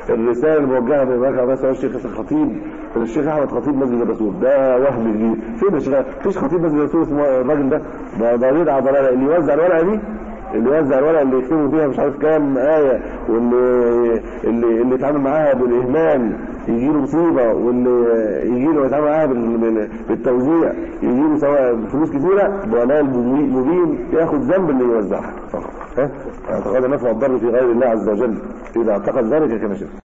الرساله الموجهه بمبارك عباس هو الشيخ الخطيب الشيخ احمد خطيب مسجد الرسول ده وهم جديد فين يا شيخ مفيش خطيب مسجد الرسول اسمه الراجل ده ده ضرير على ضلاله اللي يوزع الورقه دي اللي يوزع الورقه اللي يكتبوا فيها مش عارف كام ايه واللي اللي اللي يتعامل معاها بالاهمال يجي له مصيبه واللي يجي له يتعامل معاها بال- بال- بالتوزيع يجي له سواء فلوس كتيره ضلال مبين ياخد ذنب اللي يوزعها فقط ها اعتقاد النفع والضر في غير الله عز وجل اذا اعتقد ذلك كما شاء